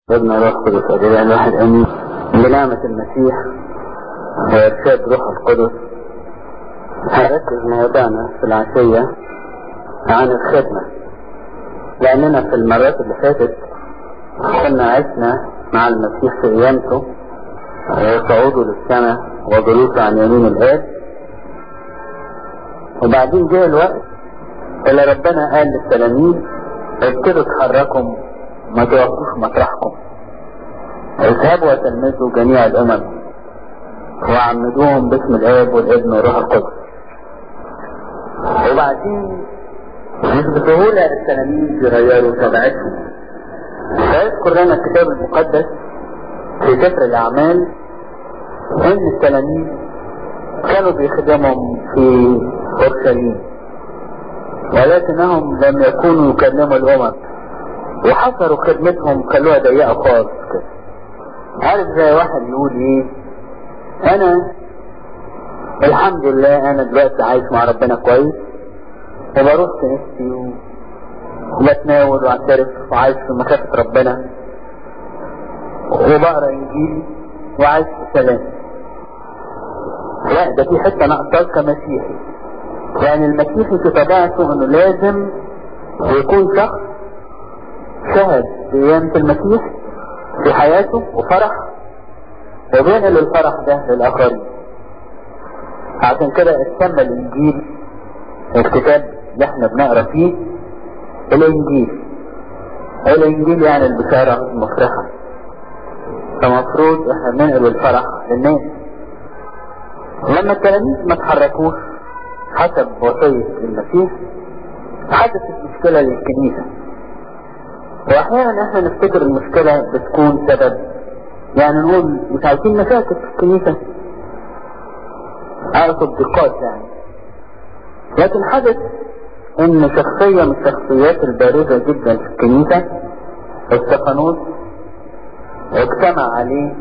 ابن روح قدس أدلاء الواحد أمين بنعمة المسيح وإرشاد روح القدس هركز موضوعنا في العشية عن الخدمة لأننا في المرات اللي فاتت كنا عشنا مع المسيح في قيامته صعوده للسماء وجلوسه عن يمين الآب وبعدين جاء الوقت اللي ربنا قال للتلاميذ ابتدوا تحركوا ما توقفوش مطرحكم اذهبوا وتلمسوا جميع الامم وعمدوهم باسم الاب والابن والروح القدس وبعدين مش بسهولة التلاميذ يغيروا طبيعتهم فيذكر لنا الكتاب المقدس في سفر الأعمال إن التلاميذ كانوا بيخدمهم في أورشليم ولكنهم لم يكونوا يكلموا الأمم وحصروا خدمتهم خلوها ضيقة خالص كده عارف زي واحد يقول ايه انا الحمد لله انا دلوقتي عايش مع ربنا كويس وبروح كنيستي و... وبتناول واعترف وعايش في مخافة ربنا وبقرا انجيل وعايش في سلام لا ده في حته ناقصه كمسيحي يعني المسيحي في طبيعته انه لازم يكون شخص شهد بقيامة المسيح في حياته وفرح وبينقل الفرح ده للآخرين عشان كده اتسمى الإنجيل الكتاب اللي احنا بنقرا فيه الإنجيل الإنجيل يعني البشارة المفرحة فمفروض احنا بننقل الفرح للناس لما التلاميذ ما تحركوش حسب وصية المسيح حدثت مشكلة للكنيسة واحيانا احنا نفتكر المشكلة بتكون سبب يعني نقول مش عايزين مشاكل في الكنيسة اقصد دقات يعني لكن حدث ان شخصية من الشخصيات البارزة جدا في الكنيسة استفانوس اجتمع عليه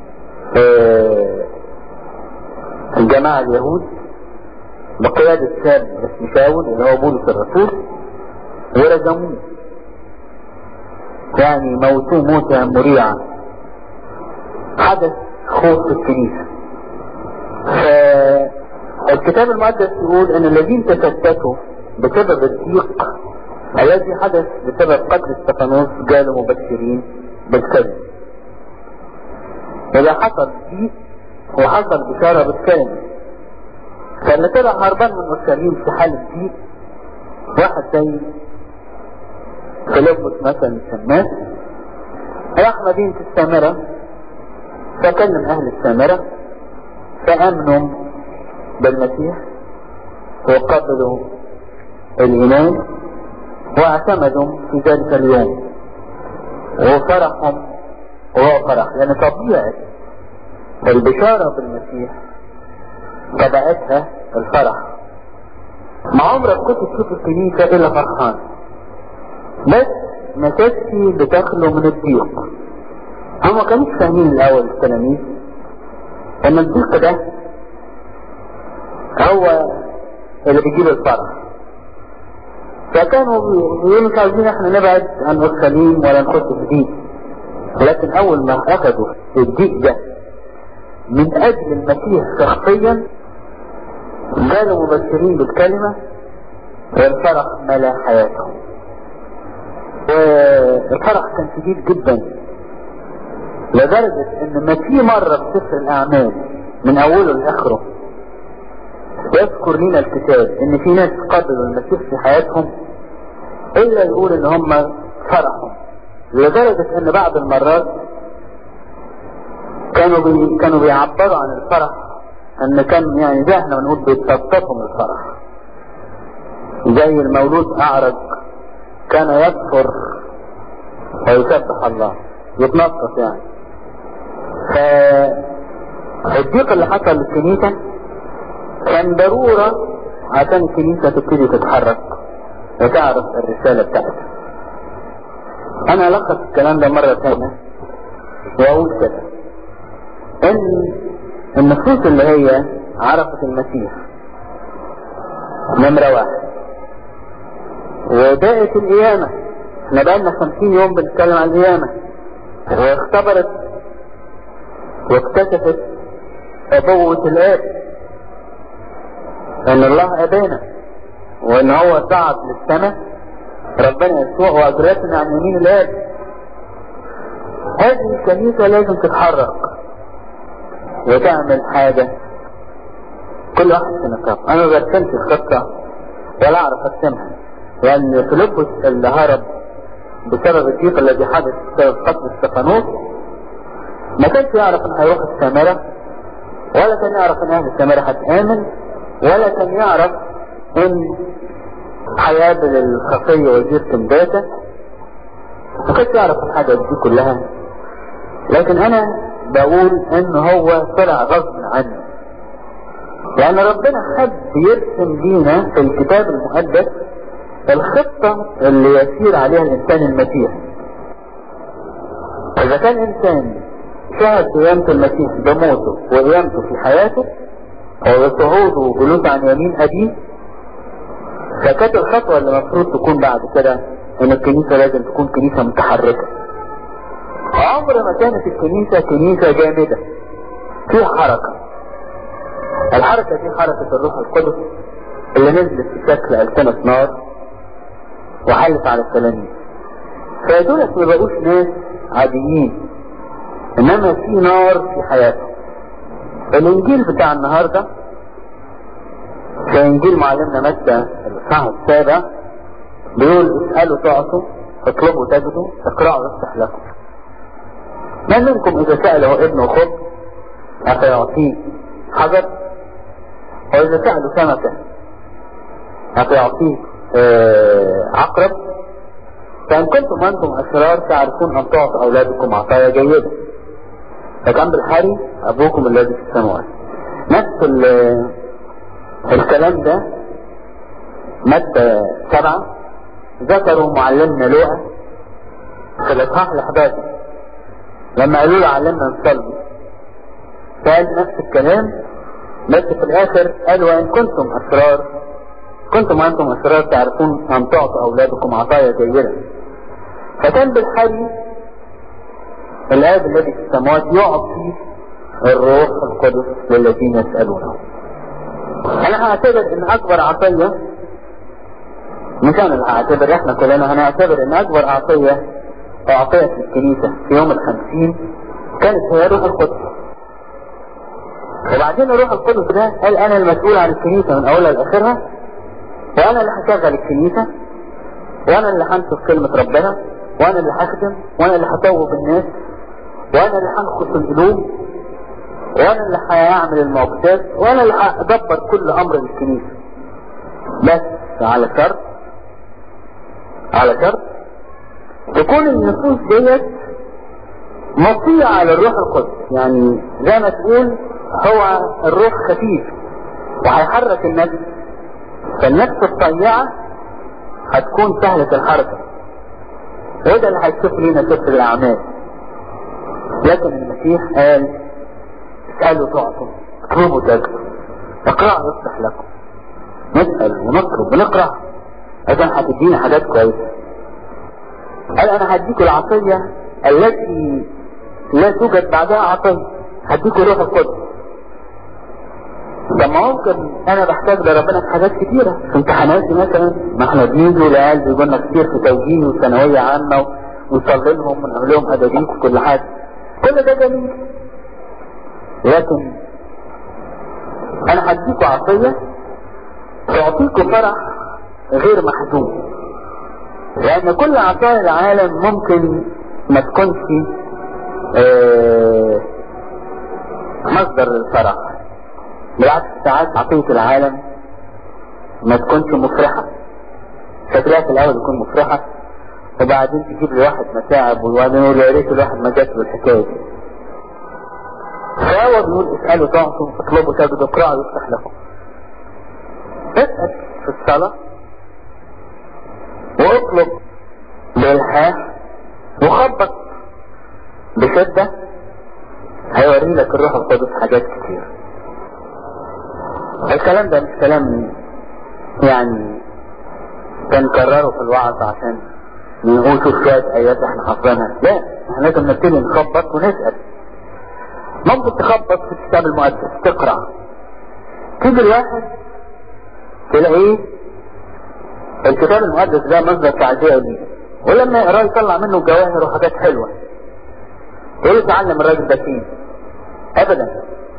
الجماعة اليهود بقيادة شاب اسمه شاول اللي هو بولس الرسول ورجموه يعني موتوه موتة مريعة حدث خوف في الكنيسة فالكتاب المقدس يقول ان الذين تشتتوا بسبب الضيق الذي حدث بسبب قتل استفانوس جالوا مبشرين بالكذب إذا حصل ضيق وحصل بشارة بالكلمة فاللي طلع هربان من اورشليم في حالة ضيق واحد زي فيلبس مثلا الشماس راح مدينة السامرة فكلم أهل السامرة فأمنوا بالمسيح وقبلوا الإيمان واعتمدوا في ذلك اليوم وفرحهم وهو فرح لأن طبيعة البشارة بالمسيح طبيعتها الفرح ما عمرك كنت تشوف الكنيسة إلا فرحان بس ما كانتش بتخلو من الضيق هم ما كانوش فاهمين الاول التلاميذ ان الضيق ده هو اللي بيجيب الفرح فكانوا بيقولوا مش عايزين احنا نبعد عن اورشليم ولا نخش في ضيق لكن اول ما اخذوا الضيق ده من اجل المسيح شخصيا كانوا مبشرين بالكلمة والفرح ملا حياتهم الفرح كان شديد جدا لدرجة ان ما في مرة في سفر الاعمال من اوله لاخره يذكر لنا الكتاب ان في ناس قبلوا المسيح في حياتهم الا يقول ان هم فرحوا لدرجة ان بعض المرات كانوا بي كانوا بيعبروا عن الفرح ان كان يعني زي احنا بنقول بيتسطفوا من الفرح زي المولود اعرج كان يكفر ويسبح الله يتنصف يعني فالضيق اللي حصل للكنيسة كان ضرورة عشان الكنيسة تبتدي تتحرك وتعرف الرسالة بتاعتها انا الخص الكلام ده مرة ثانية واقول كده ان النفوس اللي هي عرفت المسيح نمرة واحد وباقت القيامة احنا بقالنا خمسين يوم بنتكلم عن القيامة واختبرت واكتشفت ابوة الاب ان الله ابانا وان هو صعد للسماء ربنا يسوع واجرتنا عن يمين الاب هذه الكنيسة لازم تتحرك وتعمل حاجة كل واحد في نقاط انا ما برسمش الخطة ولا اعرف ارسمها لان فيلبس اللي هرب بسبب الضيق الذي حدث بسبب قتل استفانوس ما كانش يعرف ان هيروح السامرة ولا كان يعرف ان اهل السامرة هتآمن ولا كان يعرف ان هيقابل الخفية وزير كمباتة ما كانش يعرف الحاجة دي كلها لكن انا بقول ان هو طلع غصب عنه لان ربنا حب يرسم لينا في الكتاب المقدس الخطة اللي يسير عليها الانسان المسيحي اذا كان انسان شهد قيامة المسيح بموته وقيامته في حياته او بصعوده وجلوسه عن يمين ابيه فكانت الخطوة اللي المفروض تكون بعد كده ان الكنيسة لازم تكون كنيسة متحركة عمر ما كانت الكنيسة كنيسة جامدة فيها حركة الحركة دي حركة الروح القدس اللي نزلت في شكل ألسنة نار وحلت على التلاميذ فدولت ما بقوش ناس عاديين انما في نار في حياتهم الانجيل بتاع النهاردة في انجيل معلمنا متى الاصحاح السابع بيقول اسألوا تعطوا اطلبوا تجدوا اقرأوا يفتح لكم من منكم اذا سأله ابنه خبز افيعطيه حجر واذا سأله سمكة افيعطيه آه عقرب فان كنتم انتم اشرار تعرفون ان تعطوا اولادكم عطايا جيدة فكان بالحري ابوكم الذي في السماوات نفس الكلام ده مادة سبعة ذكروا معلمنا لوقا في الاصحاح ال11 لما قالوا له علمنا نصلي قال نفس الكلام بس في الاخر قال وان كنتم اشرار كنتم انتم اشرار تعرفون ان تعطوا اولادكم عطايا جيدة فكان بالحري الاب الذي في السماوات يعطي الروح القدس للذين يسألونه انا هعتبر ان اكبر عطية مش انا اللي هعتبر احنا كلنا هنعتبر ان اكبر عطية اعطيت الكنيسة في يوم الخمسين كانت هي روح القدس وبعدين الروح القدس ده قال انا المسؤول عن الكنيسة من اولها لاخرها وانا اللي هشغل الكنيسة وانا اللي هنشر كلمة ربنا وانا اللي هخدم وانا اللي هطوب الناس وانا اللي هنخش القلوب وانا اللي هعمل المعجزات وانا اللي هدبر كل امر للكنيسة بس على شرط على شرط تكون النفوس ديت مطيعة للروح القدس يعني زي ما تقول هو الروح خفيف وهيحرك النفس فالنفس الطيعة هتكون سهلة الحركة وده اللي هيشوف لينا سفر الاعمال لكن المسيح قال اسألوا تعطوا اطلبوا تجدوا اقرأوا يفتح لكم نسأل ونطلب ونقرأ عشان هتدينا حاجات كويسة قال انا هديكوا العطية التي لا توجد بعدها عطية هديكوا روح القدس طب ما ممكن انا بحتاج لربنا في حاجات كتيرة في امتحاناتي مثلا ما احنا بنيجي والعيال بيقولنا كتير في توجيهي وثانوية عامة ونصلي لهم ونعمل لهم ادابيس وكل حاجة كل ده جميل لكن انا هديكوا عطية تعطيكوا فرح غير محدود لان كل عطايا العالم ممكن ما تكونش اه مصدر للفرح بالعكس ساعات عطية العالم ما تكونش مفرحة شكلها في الاول يكون مفرحة وبعدين تجيب لواحد متاعب وبعدين يقول يا ريت الواحد ما جات له الحكاية دي فهو بيقول اسألوا تعطوا اطلبوا تجدوا اقرأوا يفتح لكم اسأل في الصلاة واطلب بإلحاح وخبط بشدة هيوري لك الروح القدس حاجات كتير الكلام ده مش كلام يعني بنكرره في الوعظ عشان نقول شوف شوية آيات احنا حافظينها لا احنا لازم نبتدي نخبط ونسأل ممكن تخبط في الكتاب المقدس تقرأ تيجي الواحد تلاقيه الكتاب المقدس ده مصدر تعزية ليه ولما يقراه يطلع منه جواهر وحاجات حلوة تقول له تعلم الراجل ده فين ابدا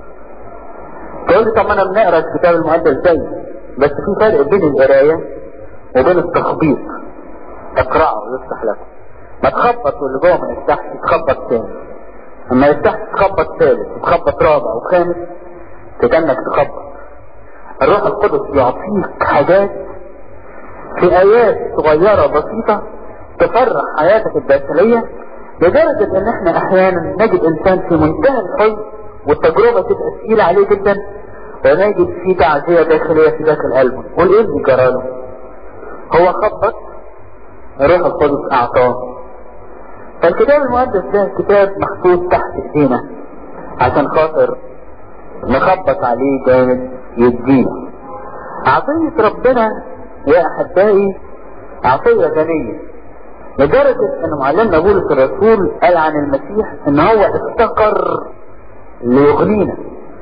تقول لي طب ما انا بنقرا الكتاب المقدس زي بس في فرق بين القرايه وبين التخبيط اقراه ويفتح لك ما تخبط واللي جوه ما يفتحش تخبط تاني اما يفتح تخبط ثالث تخبط رابع وخامس تتنك تخبط الروح القدس يعطيك حاجات في ايات صغيرة بسيطة تفرح حياتك الداخلية لدرجة ان احنا احيانا نجد انسان في منتهى الحزن والتجربة تبقى ثقيلة عليه جدا ونجد في تعزية داخلية في داخل قلبه قول ايه اللي جراله هو خبط الروح القدس اعطاه فالكتاب المقدس ده كتاب محطوط تحت ايدينا عشان خاطر نخبط عليه جامد يدينا عطية ربنا يا احبائي عطية غنية لدرجة ان معلمنا بولس الرسول قال عن المسيح ان هو افتقر ليغنينا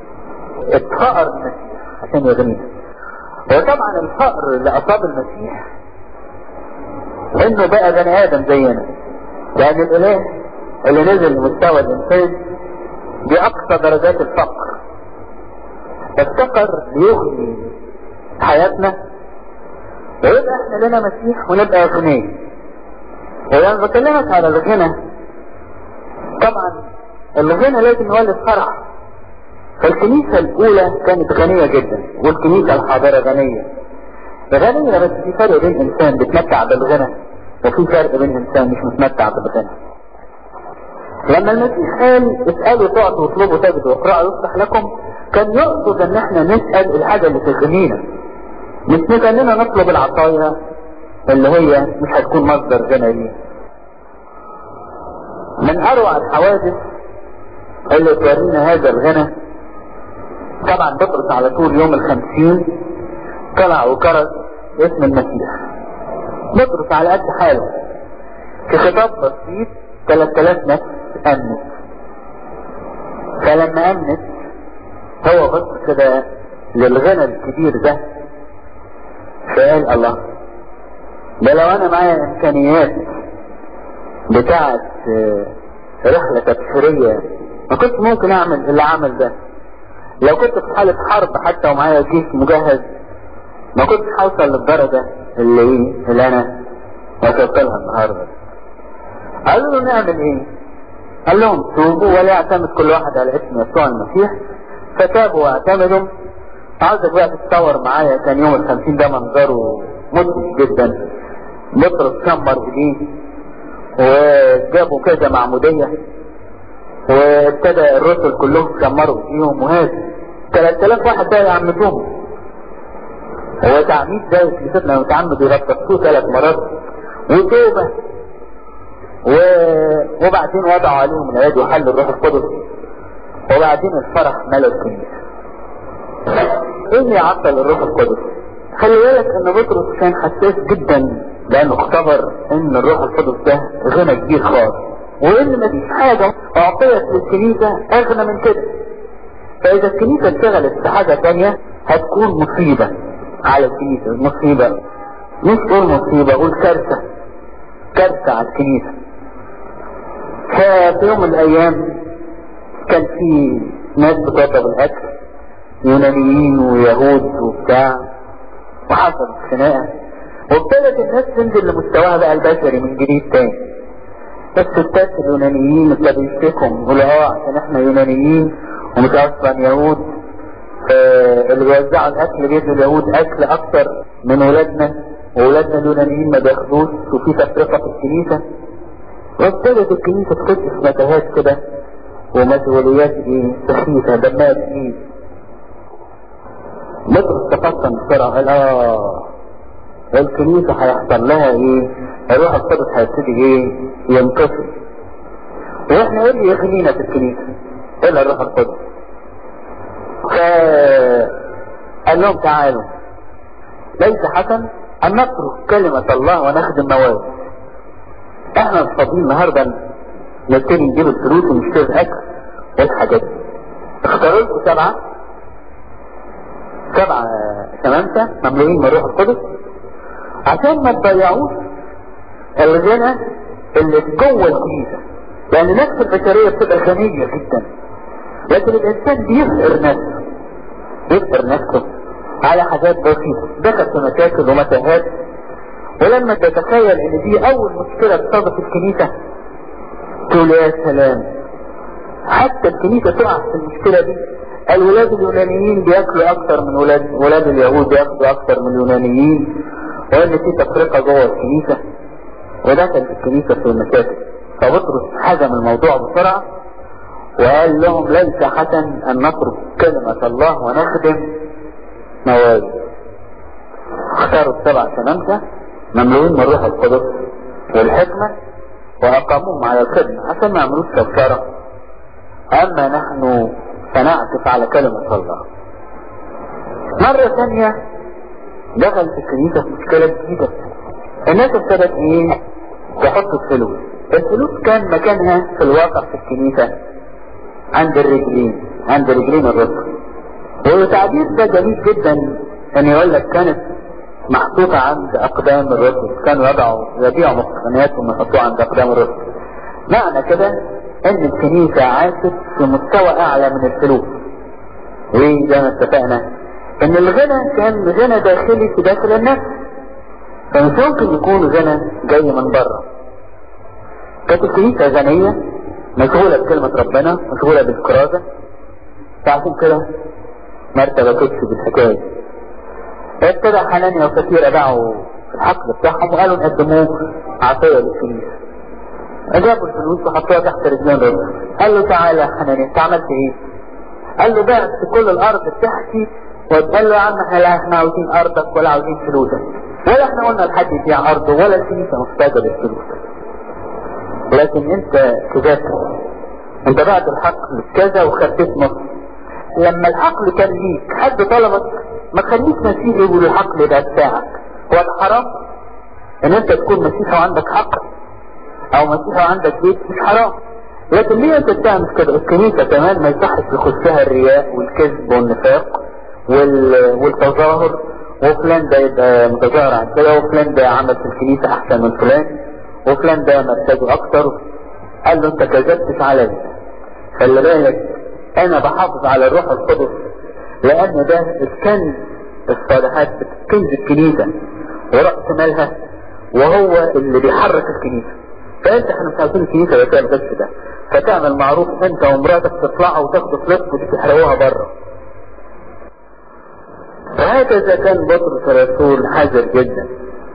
اتفقر المسيح عشان يغنينا وطبعا الفقر اللي اصاب المسيح انه بقى بني ادم زينا لان الاله اللي نزل لمستوى الانسان دي اقصى درجات الفقر افتقر ليغني حياتنا ويبقى احنا لنا مسيح ونبقى اغنياء ولما بكلمك على الغنى طبعا الغنى لازم يولد فرح فالكنيسة الأولى كانت غنية جدا والكنيسة الحاضرة غنية غنية بس في فرق بين إنسان بيتمتع بالغنى وفي فرق بين إنسان مش متمتع بالغنى لما المسيح قال اسألوا تعطوا واطلبوا تجدوا واقرأوا يفتح لكم كان يقصد ان احنا نسأل الحاجة اللي تغنينا مش نكلنا نطلب العطايا اللي هي مش هتكون مصدر غنى ليه من اروع الحوادث اللي تورينا هذا الغنى طبعا بطرس على طول يوم الخمسين طلع وكرز اسم المسيح بطرس على قد حاله في خطاب بسيط 3000 نفس امنت فلما امنت هو بص كده للغنى الكبير ده فقال الله ده لو انا معايا امكانيات بتاعت رحلة تبشيرية ما كنت ممكن اعمل اللي عمل ده لو كنت في حالة حرب حتى ومعايا جيش مجهز ما كنتش هوصل للدرجة اللي ايه اللي انا وصلت لها النهارده قالوا له نعمل ايه قال لهم توبوا ولا يعتمد كل واحد على اسم يسوع المسيح فتابوا واعتمدوا عاوزك بقى تتصور معايا كان يوم الخمسين ده منظره مدهش جدا بطرس كمر ايديه وجابوا كذا معمودية وابتدى الرسل كلهم كمروا ايديهم وهذا 3000 واحد ده يعمدوهم هو تعميد ده كتبنا متعمد يربطوه ثلاث مرات وتوبة و... وبعدين وضعوا عليهم العيد وحل الروح القدس وبعدين الفرح ملا الكنيسة ايه اللي عطل الروح القدس خلي بالك ان بطرس كان حساس جدا لانه اختبر ان الروح القدس ده غنى كبير خالص وان مفيش حاجة اعطيت للكنيسة اغنى من كده فاذا الكنيسة اشتغلت في حاجة تانية هتكون مصيبة على الكنيسة مصيبة مش تقول مصيبة قول كارثة كارثة على الكنيسة ففي يوم من الايام كان في ناس بتوضب الاكل يونانيين ويهود وبتاع وحصلت خناقة وابتدت الناس تنزل لمستواها بقى البشري من جديد تاني الستات اليونانيين ابتدوا يشتكوا يقولوا اه عشان احنا يونانيين ومش اصلا يهود آه اللي بيوزعوا الاكل بيدوا اليهود اكل اكتر من ولادنا وولادنا اليونانيين ما بياخدوش وفي تفرقه في الكنيسه وابتدت الكنيسه تخش في متاهات كده ومسؤوليات ايه سخيفه دمها تقيل بطرس تفطن بسرعه قال اه الكنيسه هيحصل لها ايه الروح القدس هيبتدي ايه ينتصر واحنا ايه اللي يغنينا في الكنيسه الا الروح القدس قال لهم تعالوا ليس حسن ان نترك كلمة الله ونخدم مواد احنا مش فاضيين النهارده نبتدي نجيب الفلوس ونشتري الاكل والحاجات دي اختاروا لكم سبعه سبعه شمامسه مملوئين من روح القدس عشان ما تضيعوش الغنى اللي جوه الكنيسه لان نفس البشريه بتبقى غنيه جدا لكن الانسان بيفقر نفسه بيفقر نفسه على حاجات بسيطه دخل في مشاكل ومتاهات ولما تتخيل ان دي اول مشكله تصادف الكنيسه تقول يا سلام حتى الكنيسه تقع في المشكله دي الولاد اليونانيين بياكلوا اكتر من ولاد ولاد اليهود بياكلوا اكتر من اليونانيين وان في تفرقه جوه الكنيسه ودخلت الكنيسه في المشاكل فبطرس حزم الموضوع بسرعه وقال لهم ليس حسن ان نترك كلمه الله ونخدم مواد اختاروا السبع شمامسه مملوئين من روح القدس والحكمه واقاموهم على الخدمه عشان ما يعملوش كفاره اما نحن فنعكف على كلمة الله مرة ثانية دخل في الكنيسة في مشكلة جديدة الناس ابتدت ايه تحط الفلوس الفلوس كان مكانها في الواقع في الكنيسة عند الرجلين عند رجلين الرسل والتعبير ده جميل جدا ان يقول لك كانت محطوطة عند اقدام الرسل كانوا يضعوا يبيعوا مقتنياتهم ويحطوها عند اقدام الرسل معنى كده ان الكنيسة عاشت في مستوى اعلى من الفلوس وزي ما اتفقنا ان الغنى كان غنى داخلي في داخل النفس فمش ممكن يكون غنى جاي من بره كانت الكنيسة غنية مشغولة بكلمة ربنا مشغولة بالكرازة فعشان كده ما ارتبكتش بالحكاية ابتدى حنانيا وكثيرة باعوا الحقل بتاعهم وقالوا نقدموه عطية للكنيسة جابوا الفلوس وحطوها تحت رجلين الرجل قال له تعالى يا حنانيا انت عملت ايه؟ قال له بعت كل الارض بتاعتي وقال له يا عم احنا لا احنا عاوزين ارضك ولا عاوزين فلوسك ولا احنا قلنا لحد يبيع ارضه ولا الكنيسه محتاجه للفلوس لكن انت كذبت انت بعت الحقل كذا وخفيت نص لما الحقل كان ليك حد طلبك ما تخليش مسيحي يقول الحقل ده بتاعك هو الحرام ان انت تكون مسيحي وعندك حق او مسيحي وعندك بيت مش حرام لكن ليه انت بتعمل كده الكنيسه كمان ما يصحش يخشها الرياء والكذب والنفاق وال... والتظاهر وفلان ده يبقى متظاهر عن كده وفلان ده عمل في الكنيسه احسن من فلان وفلان ده مرتجه اكتر قال له انت كذبتش عليا خلي بالك انا بحافظ على الروح القدس لان ده الكنز الصالحات كنز الكنيسه ورأس مالها وهو اللي بيحرك الكنيسه فانت احنا مش عايزين الكنيسه يبقى فيها الغش ده فتعمل معروف انت ومراتك تطلعوا وتاخدوا فلوسكم وتحرقوها بره وهكذا كان بطرس الرسول حذر جدا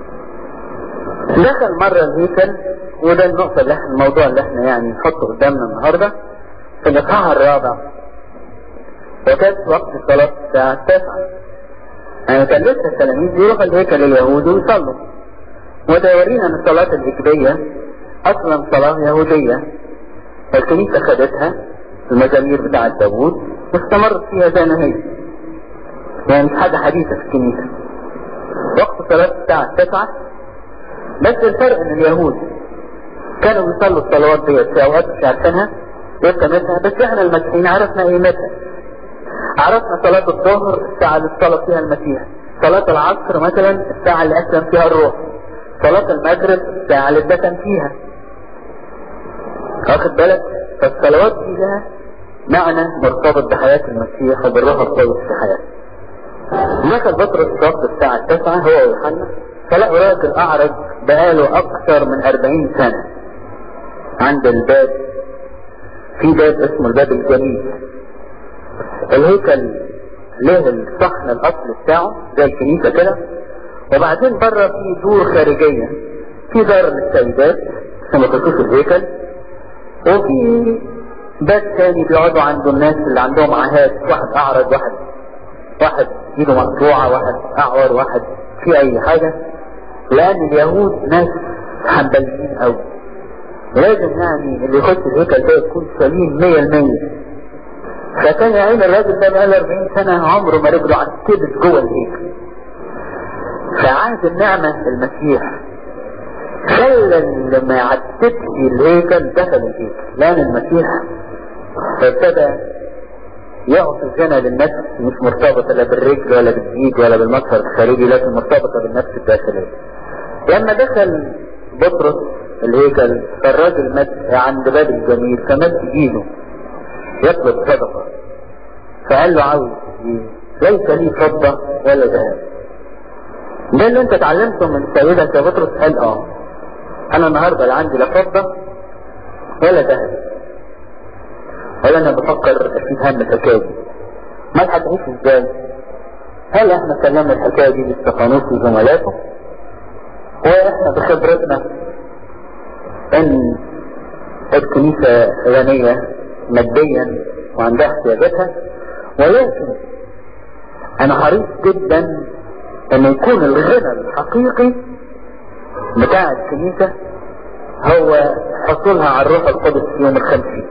دخل مرة الهيكل وده النقطة اللي احنا الموضوع اللي احنا يعني نحطه قدامنا النهاردة في الإصحاح الرابع وكانت وقت الصلاة الساعة التاسعة يعني كان لسه التلاميذ يروحوا الهيكل اليهودي ويصلوا وده يورينا ان الصلاة الهجرية اصلا صلاة يهودية الكنيسة خدتها المزامير بتاعة داوود واستمرت فيها زي ما هي يعني مش حاجة حديثة في الكنيسة وقت صلاة الساعة التاسعة بس الفرق ان اليهود كانوا بيصلوا الصلوات ديت في اوقات مش عارفينها وقيمتها بس احنا المسيحيين عرفنا قيمتها عرفنا صلاة الظهر الساعة اللي اتصلى فيها المسيح صلاة العصر مثلا الساعة اللي أسلم فيها الروح صلاة المغرب الساعة اللي اتدفن فيها واخد بالك فالصلوات دي لها معنى مرتبط بحياة المسيح وبالروح القدس في حياته دخل بطرس في وقت الساعة التاسعة هو ويوحنا فلقوا راجل أعرج بقاله أكثر من أربعين سنة عند الباب في باب اسمه الباب الجميل الهيكل له الصحن الأصل بتاعه زي الكنيسة كده وبعدين بره في دور خارجية في دار للسيدات كما تشوف الهيكل وفي باب تاني بيقعدوا عنده الناس اللي عندهم عهات واحد أعرج واحد واحد ايده مقطوعة واحد أعور واحد في أي حاجة لأن اليهود ناس حنبليين أوي لازم يعني اللي يخش الهيكل ده يكون سليم مية المية فكان يا عين الراجل ده بقاله 40 سنة عمره ما رجله عتبت جوه الهيكل فعهد النعمة المسيح خلى اللي ما يعتبش الهيكل دخل الهيكل لان المسيح ابتدى يعطي الزنا للنفس مش مرتبطة لا بالرجل ولا بالجيد ولا بالمظهر الخارجي لكن مرتبطة بالنفس الداخلية لما دخل بطرس الهيكل فالراجل مد عند باب الجميل فمد ايده يطلب صدقة فقال له عاوز ايه ليس لي فضة ولا ذهب ده اللي انت اتعلمته من سيدك يا بطرس قال اه انا النهاردة لا عندي لا فضة ولا ذهب ولا انا بفكر اشيل هم الحكاية دي ما هتعيش ازاي هل احنا سلمنا الحكاية دي لاستفانوس وزملاته واحنا بخبرتنا ان الكنيسة غنية ماديا وعندها احتياجاتها ولكن انا حريص جدا ان يكون الغنى الحقيقي بتاع الكنيسة هو حصولها على الروح القدس في يوم الخمسين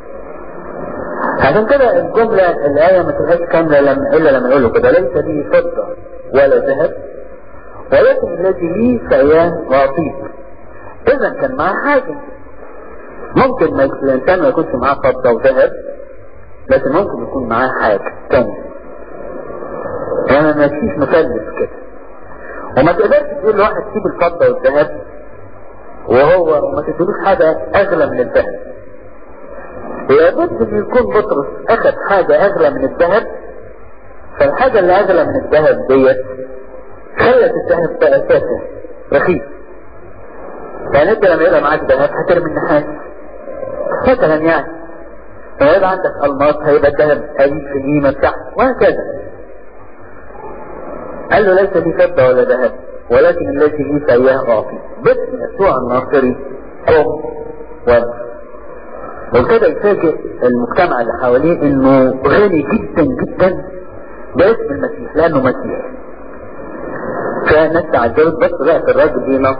عشان كده الجملة الآية ما تبقاش كاملة لما إلا لما يقولوا كده ليس لي فضة ولا ذهب ولكن الذي لي فإياه وأعطيك إذا كان معاه حاجة ممكن ما الإنسان ما يكونش معاه فضة وذهب لكن ممكن يكون معاه حاجة تانية يعني ما فيش مثلث كده وما تقدرش تقول لواحد سيب الفضة والذهب وهو وما تدلوش حاجة أغلى من الذهب لابد ان يكون بطرس اخذ حاجة اغلى من الذهب فالحاجة اللي اغلى من الذهب ديت خلت الذهب بقى تافه رخيص يعني انت لما يبقى معاك ذهب هترمي النحاس مثلا يعني لما يبقى عندك الماس هيبقى الذهب قليل في القيمة بتاعته وهكذا قال له ليس لي فضة ولا ذهب ولكن الذي لي فإياه أعطي باسم يسوع الناصري قم وامشي وابتدى يفاجئ المجتمع اللي حواليه انه غني جدا جدا باسم المسيح لانه مسيح فالناس تعجبت بس لقت الراجل هنا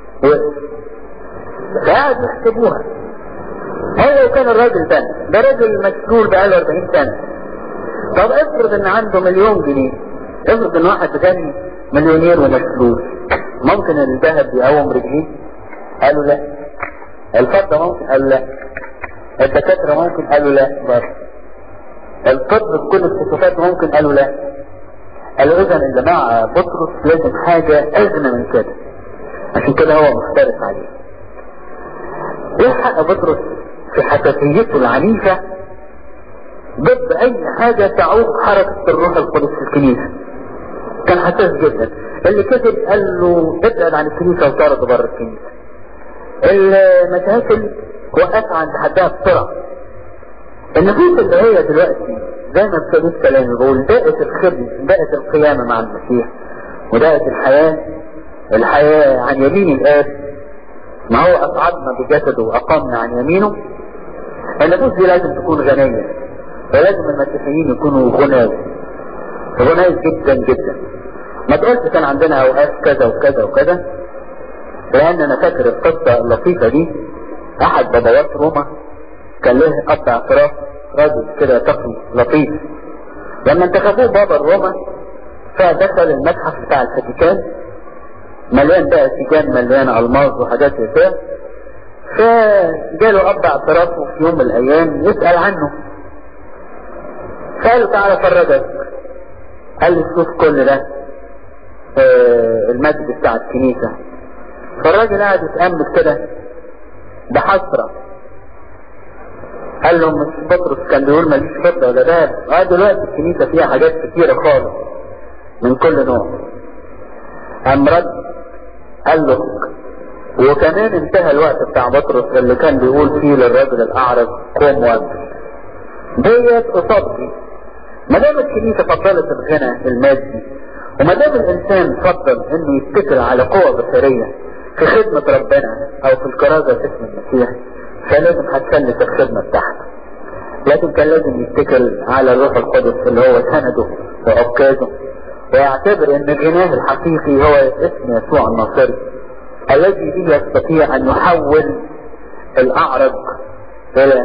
فقعدوا يحسبوها هل لو كان الراجل ده ده راجل مشلول بقاله 40 سنة طب افرض ان عنده مليون جنيه افرض ان واحد غني مليونير ومشلول ممكن الذهب يقوم رجليه قالوا لا الفضة ممكن قالوا لا الدكاترة ممكن قالوا لا برضه الطب بكل الصفات ممكن قالوا لا قالوا اذا اللي مع بطرس لازم حاجة ازمة من كده عشان كده هو مختلف عليه ايه حق بطرس في حساسيته العنيفة ضد اي حاجة تعوق حركة الروح القدس في الكنيسة كان حساس جدا اللي كتب قال له ابعد عن الكنيسة وطرد بره الكنيسة المشاكل وقف عند حدها بسرعة النفوس اللي هي دلوقتي زي ما ابتديت كلامي بقول دقت الخدمة دقت القيامة مع المسيح ودقت الحياة الحياة عن يمين الآب ما هو أصعدنا بجسده وأقامنا عن يمينه النفوس دي لازم تكون غنية ولازم المسيحيين يكونوا غناز غناز جدا جدا ما تقولش كان عندنا أوقات كذا وكذا وكذا لأن أنا فاكر القصة اللطيفة دي احد بابوات روما كان له اب اعتراف راجل كده تقي لطيف لما انتخبوه بابا روما فدخل المتحف بتاع الفاتيكان مليان بقى سجان مليان الماظ وحاجات زي كده فجاله اب اعترافه في يوم من الايام يسال عنه فقال له تعالى فرجك قال لي شوف كل ده آه المجد بتاع الكنيسه فالراجل قاعد يتامل كده بحسرة قال له مش بطرس كان بيقول ماليش فضة ولا دهب اه دلوقتي الكنيسة فيها حاجات كتيرة خالص من كل نوع قام رد قال له وكمان انتهى الوقت بتاع بطرس اللي كان بيقول فيه للراجل الاعرج قوم وامشي ديت قصاد دي ما دام الكنيسة فضلت الغنى المادي وما دام الانسان فضل انه يتكل على قوة بشرية في خدمة ربنا او في الكرازة باسم المسيح فلازم هتسلك الخدمة بتاعته لكن كان لازم يتكل على الروح القدس اللي هو سنده وعكازه ويعتبر ان غناه الحقيقي هو اسم يسوع الناصري الذي به يستطيع ان يحول الاعرج الى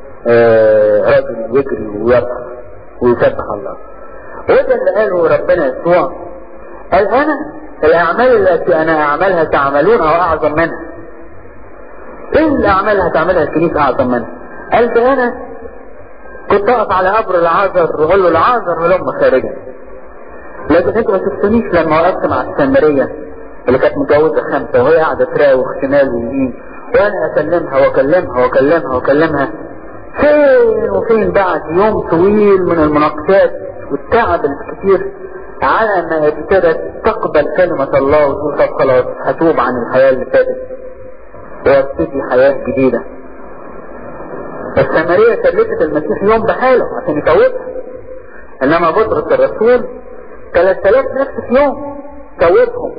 آه رجل يجري ويطهر ويسبح الله وده اللي قاله ربنا يسوع قال انا الاعمال التي انا اعملها تعملونها واعظم منها ايه الاعمال هتعملها الكنيسة اعظم منها قال ده انا كنت اقف على قبر العازر واقول له العازر هلم خارجا لكن انت ما شفتنيش لما وقفت مع السامرية اللي كانت متجوزة خمسة وهي قاعدة تراوح شمال ويمين وانا اكلمها واكلمها واكلمها واكلمها فين وفين بعد يوم طويل من المناقشات والتعب الكتير على ما ابتدت تقبل كلمة الله وتقول طب خلاص هتوب عن الحياة اللي فاتت وابتدي حياة جديدة السامرية كلفت المسيح يوم بحاله عشان يتوبها انما بطرس الرسول 3000 نفس في يوم توبهم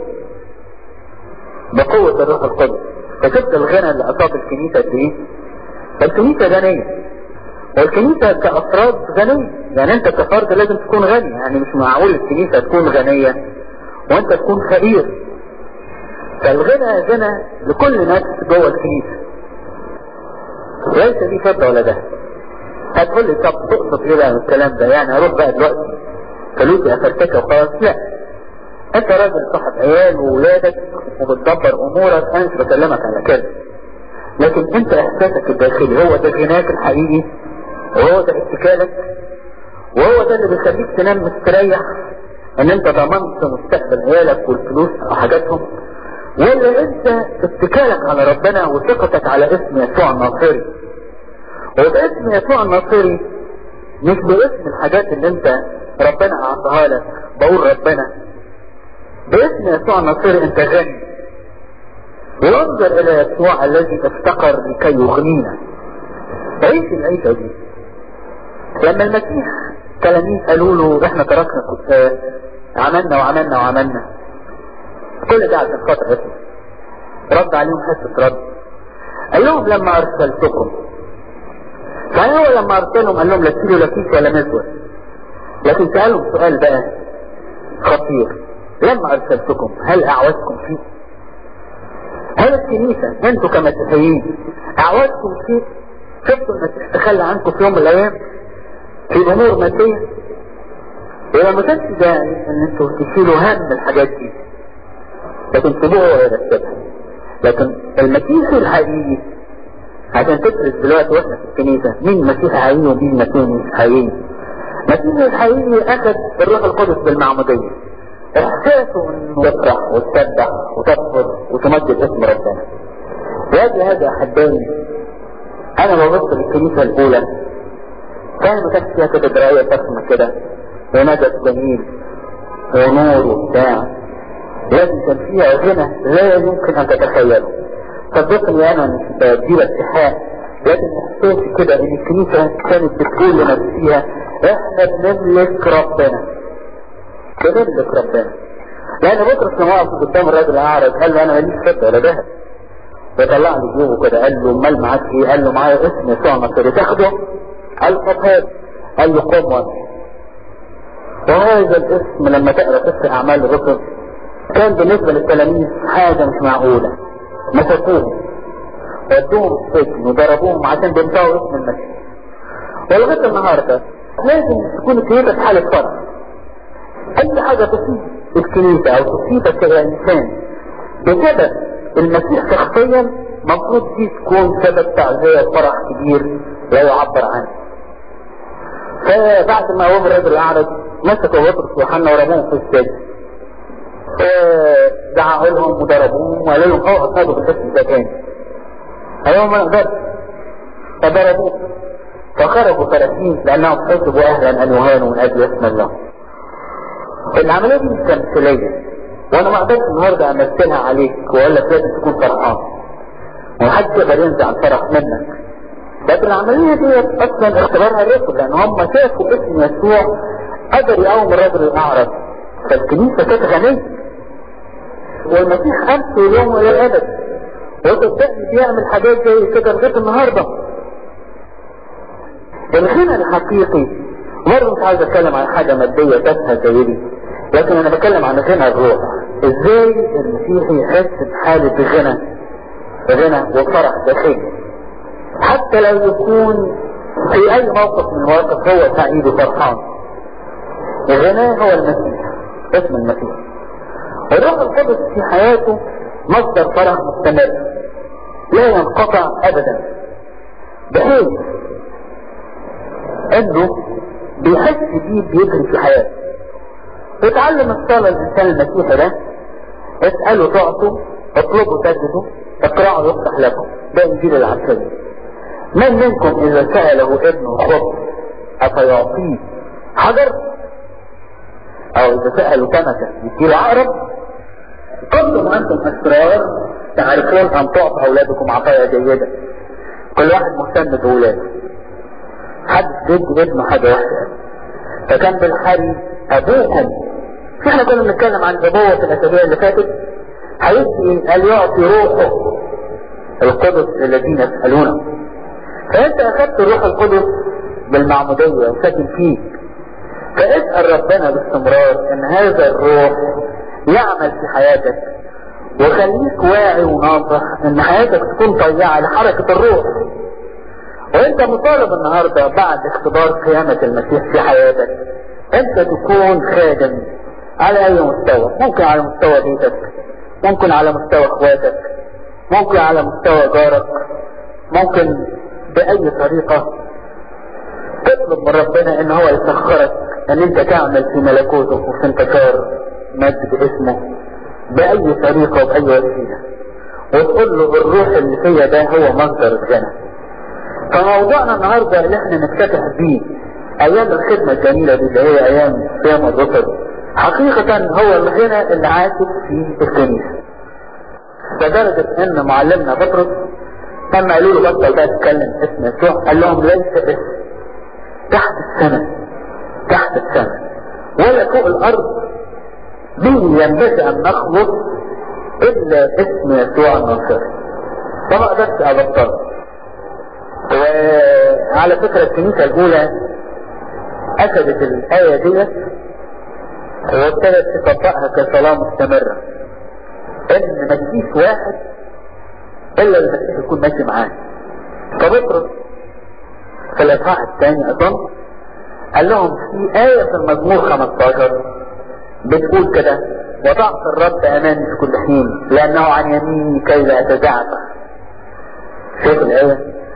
بقوة الروح القدس فشفت الغنى اللي اصاب الكنيسة قد ايه الكنيسة غنية والكنيسة كأفراد غنية يعني انت كفرد لازم تكون غني يعني مش معقول الكنيسة تكون غنية وانت تكون فقير فالغنى غنى لكل نفس جوه الكنيسة ليس دي فضة ولا ده هتقول لي طب تقصد ايه بقى من الكلام ده يعني اروح بقى دلوقتي فلوسي افرتكها وخلاص لا انت راجل صاحب عيال وولادك وبتدبر امورك انا مش بكلمك على كده لكن انت احساسك الداخلي هو ده غناك الحقيقي وهو ده اتكالك وهو ده اللي بيخليك تنام مستريح ان انت ضمنت مستقبل عيالك والفلوس وحاجاتهم ولا انت اتكالك على ربنا وثقتك على اسم يسوع الناصري وباسم يسوع الناصري مش باسم الحاجات اللي انت ربنا اعطاها لك بقول ربنا باسم يسوع الناصري انت غني وانظر الى يسوع الذي افتقر لكي يغنينا عيش العيشة دي لما المسيح تلاميذ قالوا له احنا تركنا كتاب عملنا وعملنا وعملنا كل ده عشان خاطر اسمه رد عليهم حته رد قال لهم لما ارسلتكم فهو هو لما ارسلهم قال لهم لا تشيلوا لا كيس ولا مزود لكن سألهم سؤال بقى خطير لما ارسلتكم هل اعوزكم فيه هل الكنيسة انتوا كمسيحيين اعوزكم فيه شفتوا المسيح تخلى عنكم في يوم من الايام في امور مادية يبقى ما كانش داعي ان انتوا تشيلوا هم الحاجات دي لكن سيبوه هو يرتبها لكن المسيح الحقيقي عشان تدرس دلوقتي واحنا في الكنيسة مين مسيح حقيقي ومين مسيح مش حقيقي المسيح الحقيقي اخذ الروح القدس بالمعمودية احساسه انه يفرح وتسبح وتكبر وتمجد اسم ربنا وهذا هذا احبائي انا ببص للكنيسة الاولى كان ما كانش فيها كده دراية فخمة كده ونجد جميل ونور وبتاع لكن كان فيها غنى لا يمكن ان تتخيله صدقني انا مش بدير اتحاد لكن احساسي كده ان الكنيسة كانت بتقول لنفسها احنا بنملك ربنا بنملك ربنا لان بطرس لما وقف قدام الراجل الاعرج قال له انا ماليش فضه ولا ذهب فطلع لي جيبه كده قال له امال معاك ايه قال له معايا اسم يسوع النصري تاخده قال طب هات قال له قم وامشي وهذا الاسم لما تقرا قصه اعمال الرسل كان بالنسبه للتلاميذ حاجه مش معقوله مسكوهم ودوهم السجن وضربوهم عشان بينفعوا اسم المسيح ولغايه النهارده لازم تكون الكنيسه في حاله فرح اي حاجه تصيب الكنيسه او تصيبك كانسان بسبب المسيح شخصيا المفروض دي تكون سبب تعزيه وفرح كبير لا يعبر عنه فبعد ما قام الرجل الاعرج مسكوا بطرس ويوحنا ورموهم في السجن دعاه لهم وضربوهم وقالوا لهم اوعوا تصابوا بالاسم ده تاني قالوا ما نقدرش فضربوه فخرجوا فرحين لانهم حسبوا اهلا ان يهانوا من اجل اسم الله العمليه دي مش تمثيليه وانا ما اقدرش النهارده امثلها عليك واقول لك لازم تكون فرحان ومحدش يقدر ينزع الفرح منك لكن العمليه دي اصلا اختبارها الرسل لان هم شافوا اسم يسوع قدر يقوم الرجل الاعرج فالكنيسه كانت غنيه والمسيح امس اليوم الى الابد وصدقني بيعمل حاجات زي كده لغايه النهارده الغنى الحقيقي برضه مش عايز اتكلم عن حاجه ماديه تافهه زي دي لكن انا بتكلم عن غنى الروح ازاي المسيح يحس بحاله غنى غنى وفرح داخلي حتى لو يكون في اي موقف من المواقف هو سعيد وفرحان غناه هو المسيح اسم المسيح الروح القدس في حياته مصدر فرح مستمر لا ينقطع ابدا بحيث انه بيحس بيه بيجري في حياته وتعلم الصلاة الانسان المسيحي ده اسأله تعطوا اطلبوا تجدوا اقرأوا يفتح لكم ده انجيل العسل من منكم اذا سأله ابنه خبز افيعطيه حجر او اذا سألوا سمكة يديله عقرب كنتم انتم اسرار تعرفون ان تعطوا اولادكم عطايا جيدة كل واحد مهتم بولاده حد بيدي ابنه حاجة واحدة فكان بالحري ابوكم احنا كنا بنتكلم عن ابوة في الاسابيع اللي فاتت هيدي قال يعطي روحه القدس الذين يسألونه فانت اخذت الروح القدس بالمعمودية وساكن فيك فاسأل ربنا باستمرار ان هذا الروح يعمل في حياتك وخليك واعي وناصح ان حياتك تكون طيعة لحركة الروح وانت مطالب النهاردة بعد اختبار قيامة المسيح في حياتك انت تكون خادم على اي مستوى ممكن على مستوى بيتك ممكن على مستوى اخواتك ممكن على مستوى جارك ممكن باي طريقة تطلب من ربنا ان هو يسخرك ان انت تعمل في ملكوته وفي انتشار مجد اسمه باي طريقة وباي وسيلة وتقول له الروح اللي فيا ده هو مصدر الغنى فموضوعنا النهاردة اللي احنا نفتتح بيه ايام الخدمة الجميلة دي اللي هي ايام صيام الرسل حقيقة هو الغنى اللي عاكف في الكنيسة لدرجة ان معلمنا بطرس لما قالوا له بطل بقى تتكلم اسم يسوع قال لهم ليس اسم تحت السماء تحت السماء ولا فوق الارض به ينبغي ان نخلص الا اسم يسوع الناصري فما قدرت ابطل وعلى فكرة الكنيسة الاولى اخذت الاية ديت وابتدت تطبقها كصلاة مستمرة ان ما تجيش واحد الا المسيح يكون ماشي معاه فبطرس في الاصحاح الثاني اظن قال لهم في آية في المزمور 15 بتقول كده وضعت الرب امامي في كل حين لانه عن يميني كي لا اتزعزع شوف الآية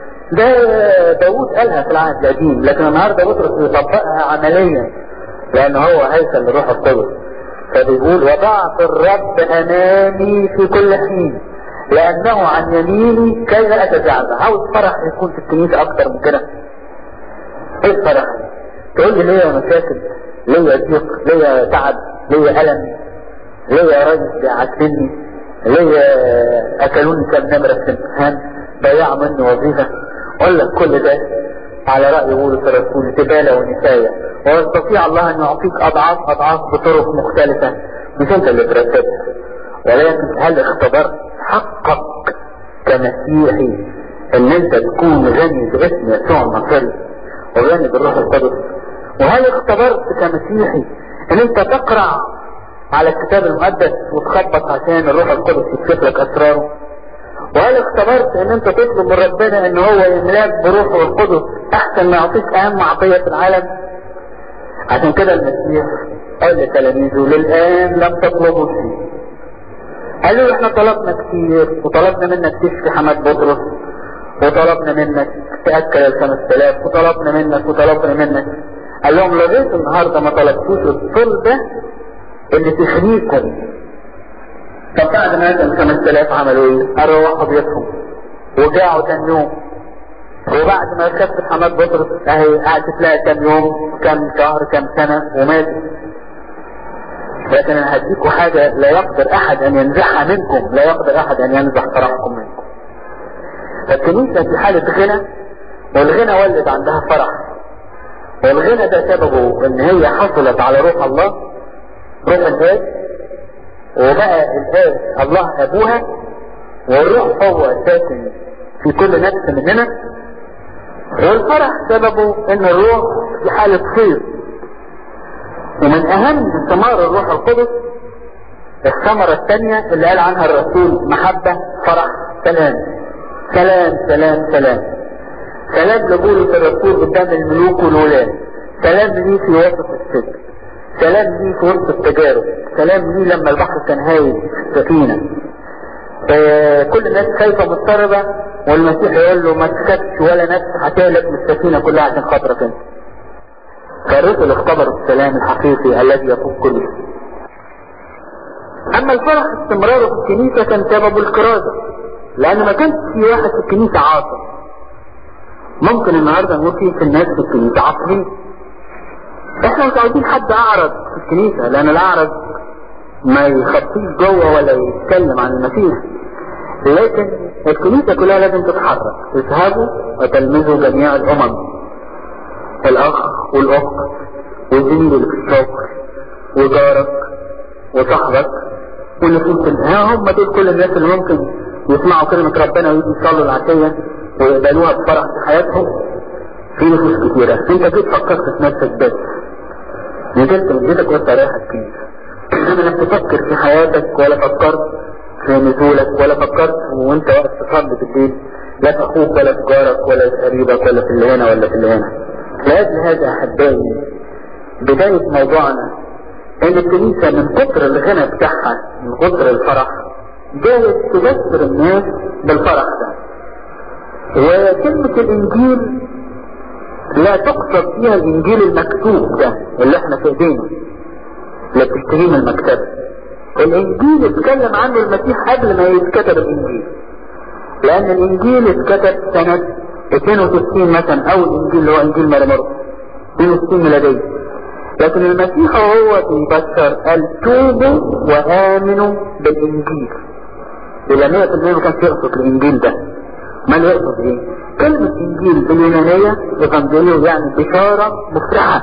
ده داوود قالها في العهد القديم لكن النهارده بطرس بيطبقها عمليا لان هو هيكل لروح القدس فبيقول وضعت الرب امامي في كل حين لانه عن يميني كي لا اتزعزع عاوز فرح يكون في الكنيسه اكتر من كده ايه الفرح تقول لي ليا مشاكل ليا ضيق ليا تعب ليا الم ليا رجل بيعاتبني ليا اكلوني كام نمره في الامتحان ضيعوا مني وظيفه اقول لك كل ده على رأي بولس الرسول جبالة ونساية ويستطيع الله ان يعطيك اضعاف اضعاف بطرق مختلفة مش انت اللي ترتبها ولكن هل اختبرت حقك كمسيحي ان انت تكون غني باسم يسوع النصري وغني بالروح القدس وهل اختبرت كمسيحي ان انت تقرع على الكتاب المقدس وتخبط عشان الروح القدس يكشف لك اسراره وهل اختبرت ان انت تطلب من ربنا ان هو يملاك بروحه القدس احسن ما يعطيك اهم عطية في العالم عشان كده المسيح قال لتلاميذه للان لم تطلبوا شيء قالوا احنا طلبنا كتير وطلبنا منك تشفي حماد بطرس وطلبنا منك تأكل الخمس تلاف وطلبنا منك وطلبنا منك قال لهم لغاية النهاردة ما طلبتوش الطلبة اللي تخليكم طب بعد ما كان 5000 عملوا ايه؟ روحوا بيتهم وجاعوا تاني يوم وبعد ما كفت حماد بطرس اهي قعدت لها كام يوم كام شهر كام سنة ومات لكن انا هديكم حاجة لا يقدر احد ان ينزعها منكم لا يقدر احد ان ينزع فرحكم منكم فالكنيسة في حالة غنى والغنى ولد عندها فرح والغنى ده سببه ان هي حصلت على روح الله روح الآب وبقى الآب الله أبوها والروح هو ساكن في كل نفس مننا والفرح سببه ان الروح في حالة خير ومن اهم ثمار الروح القدس الثمرة الثانية اللي قال عنها الرسول محبة فرح سلام سلام سلام سلام سلام لبولس الرسول قدام الملوك والولاد سلام ليه في وسط السجن سلام ليه في وسط التجارب سلام ليه لما البحر كان هايل في السفينة آه كل الناس خايفة مضطربة والمسيح يقول له ما تخافش ولا نفس هتهلك من السفينة كلها عشان خاطرك انت فالرسل اختبروا السلام الحقيقي الذي يفوق كل شيء اما الفرح استمراره في الكنيسة كان سببه الكرازة لان ما كانش في واحد في الكنيسة عاصر ممكن النهاردة نقول في في الناس في الكنيسة عاصرين احنا مش عايزين حد اعرض في الكنيسة لان الاعرض ما يخطيش جوه ولا يتكلم عن المسيح لكن الكنيسة كلها لازم تتحرك اذهبوا وتلمذوا جميع الامم الاخ والاخت والزميل اللي في الشغل وجارك وصاحبك والنفوس ها هم دول كل الناس اللي ممكن يسمعوا كلمة ربنا ويجي يصلوا العشية ويقبلوها بفرح في حياتهم في نفوس كتيرة انت جيت فكرت في نفسك بس نزلت من بيتك وانت رايح الكنيسة انما لم تفكر في حياتك ولا فكرت في نزولك ولا فكرت وانت واقف تصلي بالليل لا في اخوك ولا في جارك ولا في قريبك ولا في اللي هنا ولا في اللي هنا لاجل هذا احبائي بداية موضوعنا ان الكنيسة من كتر الغنى بتاعها من كتر الفرح جاية تبشر الناس بالفرح ده وكلمة الانجيل لا تقصد فيها الانجيل المكتوب ده اللي احنا في ايدينا اللي بتشتريه من المكتبة الانجيل اتكلم عنه المسيح قبل ما يتكتب الانجيل لان الانجيل اتكتب سنة 62 مثلا اول انجيل اللي هو انجيل مريم 62 ميلادية لكن المسيح وهو بيبشر قال توبوا وامنوا بالانجيل يبقى 100% ما كانش يقصد الانجيل ده ما يقصد ايه كلمة انجيل باليونانية ايفانجيليو يعني بشارة مفرحة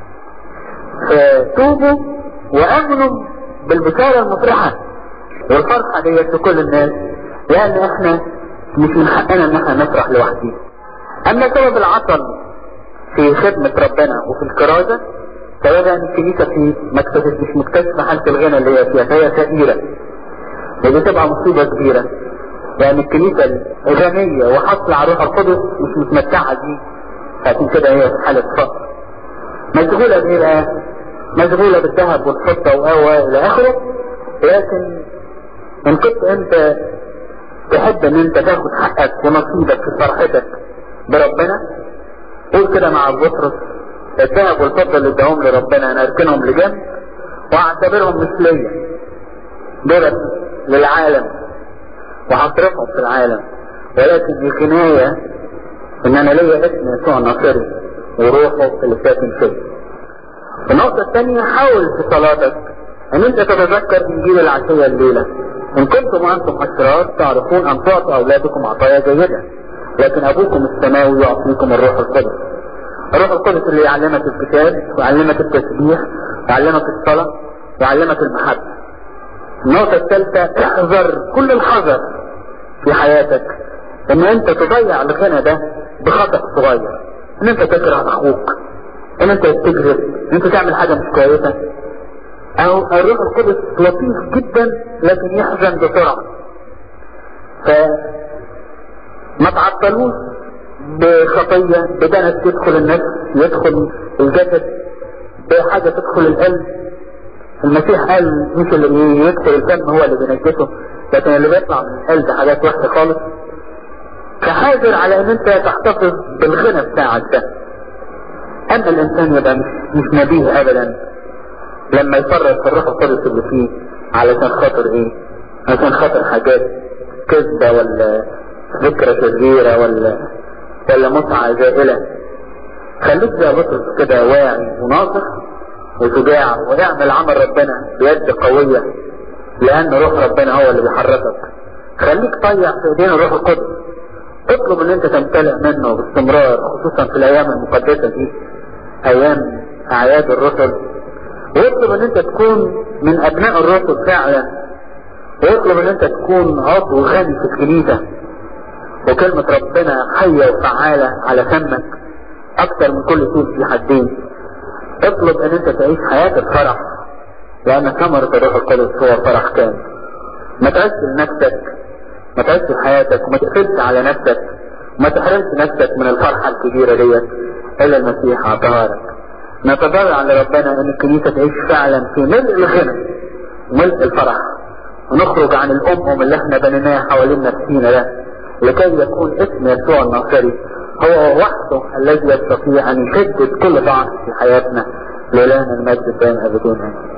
فتوبوا وامنوا بالبشارة المفرحة والفرحة ديت لكل الناس لان احنا مش من حقنا ان احنا نفرح لوحدينا اما سبب العطل في خدمة ربنا وفي الكرازة سبب ان الكنيسة في مكتسب مش مكتسبة حالة الغنى اللي هي فيها فهي فقيرة ودي تبقى مصيبة كبيرة لان الكنيسة غنية وحصل على روح القدس مش متمتعة دي عشان كده هي في حالة فقر مشغولة بايه بقى؟ مشغولة بالذهب والفضة و الى اخره لكن ان كنت انت تحب ان انت تاخد حقك ونصيبك في فرحتك بربنا قول كده مع بطرس الذهب والفضة اللي اداهم لربنا انا اركنهم لجنب واعتبرهم مش ليا دول للعالم وهصرفهم في العالم ولكن دي كناية ان انا ليا اسم يسوع الناصري وروحه اللي ساكن فيا النقطة الثانية حاول في صلاتك ان انت تتذكر انجيل العشية الليلة ان كنتم وانتم اشرار تعرفون ان تعطوا اولادكم عطايا جيدة لكن ابوكم السماوي يعطيكم الروح القدس الروح القدس اللي يعلمك الكتاب ويعلمك التسبيح ويعلمك الصلاة ويعلمك المحبة النقطة الثالثة احذر كل الحذر في حياتك ان انت تضيع الغنى ده بخطأ صغير ان انت تكره اخوك ان انت تكذب ان انت تعمل حاجة مش كويسة او الروح القدس لطيف جدا لكن يحزن بسرعة ف ما تعطلوش بخطية بدنس تدخل النفس يدخل الجسد بحاجة تدخل القلب المسيح قال مش اللي يدخل الفم هو اللي بينجسه لكن اللي بيطلع من القلب حاجات وحشة خالص فحاذر على ان انت تحتفظ بالغنى بتاعك ده اما الانسان يبقى مش, مش نبيه ابدا لما يفرط في الروح القدس اللي فيه علشان خاطر ايه علشان خاطر حاجات كذبة ولا ذكرى شريرة ولا ولا متعة زائلة خليك زي بطرس كده واعي وناصح وشجاع واعمل عمل ربنا بيد قوية لان روح ربنا هو اللي بيحركك خليك طيع في ايدين الروح القدس اطلب ان انت تمتلئ منه باستمرار خصوصا في الايام المقدسة دي ايام اعياد الرسل واطلب ان انت تكون من ابناء الرسل فعلا واطلب ان انت تكون عضو غني في الكنيسة وكلمة ربنا حية وفعالة على فمك اكتر من كل سوء في حدين اطلب ان انت تعيش حياة الفرح لان ثمرة الروح القدس هو فرح كامل ما تعيش لنفسك ما تعيش حياتك وما تقفلش على نفسك وما تحرمش نفسك من الفرحة الكبيرة ديت الا المسيح اعطاها لك نتضرع لربنا ان الكنيسة تعيش فعلا في ملء الغنى وملء الفرح ونخرج عن الامم اللي احنا بنيناها حوالين نفسينا ده لكي يكون اسم يسوع الناصري هو وحده الذي يستطيع ان يشدد كل ضعف في حياتنا لولانا المجد الدائم ابدين